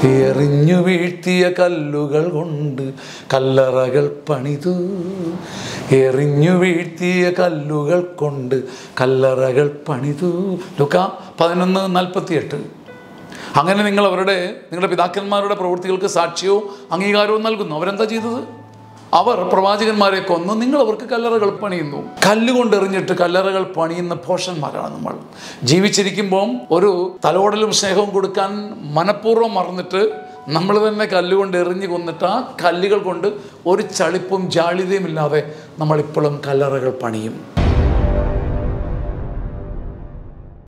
എറിഞ്ഞു വീഴ്ത്തിയ കല്ലുകൾ കൊണ്ട് കല്ലറകൾ പണിതു എറിഞ്ഞു വീഴ്ത്തിയ കല്ലുകൾ കൊണ്ട് കല്ലറകൾ പണിതു ലുക്ക പതിനൊന്ന് നാൽപ്പത്തിയെട്ട് അങ്ങനെ നിങ്ങൾ അവരുടെ നിങ്ങളുടെ പിതാക്കന്മാരുടെ പ്രവൃത്തികൾക്ക് സാക്ഷ്യവും അംഗീകാരവും നൽകുന്നു അവരെന്താ ചെയ്തത് അവർ പ്രവാചകന്മാരെ കൊന്നു നിങ്ങൾ അവർക്ക് കല്ലറകൾ പണിയുന്നു കല്ലുകൊണ്ട് എറിഞ്ഞിട്ട് കല്ലറകൾ പണിയുന്ന ഭോഷന്മാരാണ് നമ്മൾ ജീവിച്ചിരിക്കുമ്പം ഒരു തലോടലും സ്നേഹവും കൊടുക്കാൻ മനഃപൂർവ്വം മറന്നിട്ട് നമ്മൾ തന്നെ കല്ലുകൊണ്ട് എറിഞ്ഞു കൊന്നിട്ട് ആ കല്ലുകൾ കൊണ്ട് ഒരു ചളിപ്പും ജാളിതയും ഇല്ലാതെ നമ്മളിപ്പോഴും കല്ലറകൾ പണിയും